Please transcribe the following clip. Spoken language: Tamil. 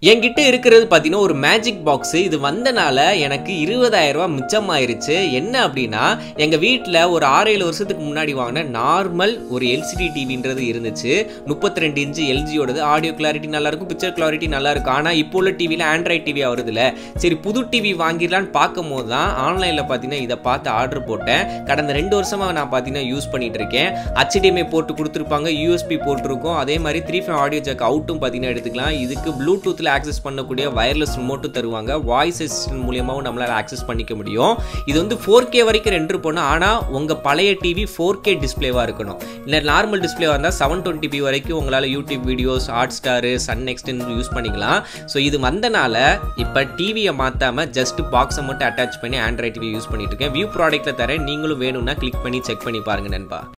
என்கிட்ட இருக்கிறது பார்த்தீங்கன்னா ஒரு மேஜிக் பாக்ஸ் இது வந்தனால எனக்கு இருபதாயிரம் ரூபாய் மிச்சமாயிருச்சு என்ன அப்படின்னா எங்கள் வீட்டில் ஒரு ஆறு ஏழு வருஷத்துக்கு முன்னாடி வாங்கின நார்மல் ஒரு எல்சிடி டிவின்றது இருந்துச்சு முப்பத்தி ரெண்டு இன்ச்சு எல்ஜியோடது ஆடியோ கிளாரிட்டி நல்லா இருக்கும் பிக்சர் கிளாரிட்டி நல்லா இருக்கும் ஆனால் இப்போ உள்ள டிவியில் ஆண்ட்ராய்ட் டிவி வருதுல்ல சரி புது டிவி வாங்கிடலான்னு பார்க்கும் போது தான் ஆன்லைனில் பார்த்தீங்கன்னா இதை பார்த்து ஆர்டர் போட்டேன் கடந்த ரெண்டு வருஷமாக நான் பார்த்தீங்கன்னா யூஸ் பண்ணிட்டு இருக்கேன் HDMI போட்டு கொடுத்துருப்பாங்க யூஎஸ்பி போட்டிருக்கும் அதே மாதிரி த்ரீ ஃபைவ் ஆடியோ ஜாக் அவுட்டும் பார்த்தீங்கன்னா எடுத்துக்கலாம் இதுக்கு ப்ளூடூத்தில் ஆக்சஸ் பண்ணக்கூடிய வயர்லெஸ் ரிமோட்டும் தருவாங்க வாய்ஸ் அசிஸ்டன்ட் மூலியமாகவும் நம்மளால் ஆக்சஸ் பண்ணிக்க முடியும் இது வந்து ஃபோர் கே வரைக்கும் ரெண்டு போனோம் ஆனால் உங்கள் பழைய டிவி ஃபோர் கே டிஸ்பிளேவாக இருக்கணும் இல்லை நார்மல் டிஸ்பிளேவாக இருந்தால் செவன் டுவெண்ட்டி பி வரைக்கும் உங்களால் YouTube videos Hotstar Sun நெக்ஸ்ட்னு யூஸ் பண்ணிக்கலாம் ஸோ இது வந்தனால இப்போ டிவியை மாற்றாமல் ஜஸ்ட் பாக்ஸை மட்டும் அட்டாச் பண்ணி ஆண்ட்ராய்ட் டிவி யூஸ் பண்ணிட்டு இருக்கேன் வியூ ப்ராடக்ட்டில் தரேன் நீங்களும் வேணும்னா கிளிக் பண்ணி செக் பண்ணி பாருங்க நண்பா